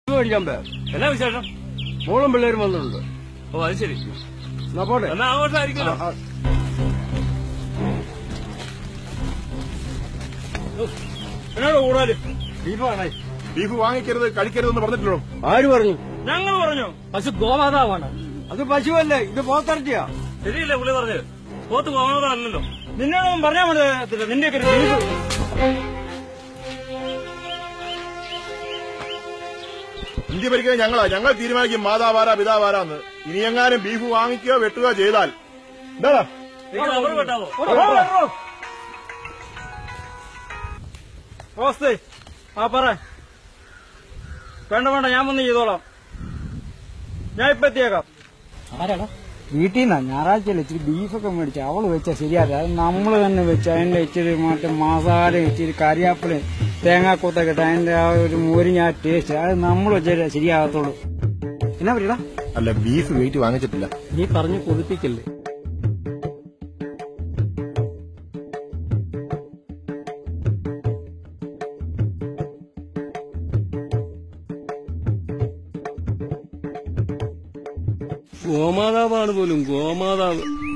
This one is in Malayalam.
മേടിക്കാൻ പോ എന്നാ വിശേഷം മോളും പിള്ളേരും വന്നിട്ടുണ്ട് ഓ അത് ശരി എന്നാ പോട്ടെ എന്നാ ആഘോഷമായിരിക്കുമല്ലോ ആ, എന്നോട് കൂടാല് ബീഫ് വേണേ ബീഫ് വാങ്ങിക്കരുത് കഴിക്കരുതെന്ന് പറഞ്ഞിട്ടുള്ളൂ ആര് പറഞ്ഞു ഞങ്ങൾ പറഞ്ഞു പശു ഗോമാതാവാണ് അത് പശുവല്ലേ ഇത് പോത്തിറച്ചിയാ ശരിയല്ലേ പുള്ളി പറഞ്ഞത് പോത്ത് പോകുന്നതല്ലോ നിന്നോടൊന്നും പറഞ്ഞാൽ മനസ്സിലാകത്തില്ല നിന്റെയൊക്കെ ഒരു ബീഫ് ഇന്ത്യ ഭരിക്കുന്നത് ഞങ്ങളാ ഞങ്ങൾ തീരുമാനിക്കും മാതാവാരാ പിതാവാരാന്ന് ഇനി എങ്ങാനും ബീഫ് വാങ്ങിക്കുകയോ വെട്ടുകയോ ചെയ്താൽ എന്താടാ നിങ്ങൾ അവർ പെട്ടാവോ ഓസ്തേ ആ പറ വേണ്ട വേണ്ട ഞാൻ വന്ന് ചെയ്തോളാം ഞാൻ ഇപ്പൊ എത്തിയേക്കാം ആരാടാ വീട്ടിൽ നിന്നാ ഞായറാഴ്ചയല്ലേ ഇച്ചിരി ബീഫൊക്കെ മേടിച്ചു അവള് വെച്ചാ ശരിയാതെ അത് നമ്മൾ തന്നെ വെച്ച് അതിന്റെ ഇച്ചിരി മറ്റേ മസാല ഇച്ചിരി കറിയാപ്പിള് തേങ്ങാക്കൂത്തൊക്കെ ഇട്ട് അതിന്റെ ആ ഒരു മോരിഞ്ഞ ആ ടേസ്റ്റ് അത് നമ്മൾ വെച്ചാൽ ശരിയാകത്തുള്ളൂ എന്നാ പറയടാ അല്ല ബീഫ് വെയിറ്റ് വാങ്ങിച്ചിട്ടില്ല നീ പറഞ്ഞു കൊതിപ്പിക്കല്ലേ ഗോമാതാവാണ് പോലും ഗോമാതാവ്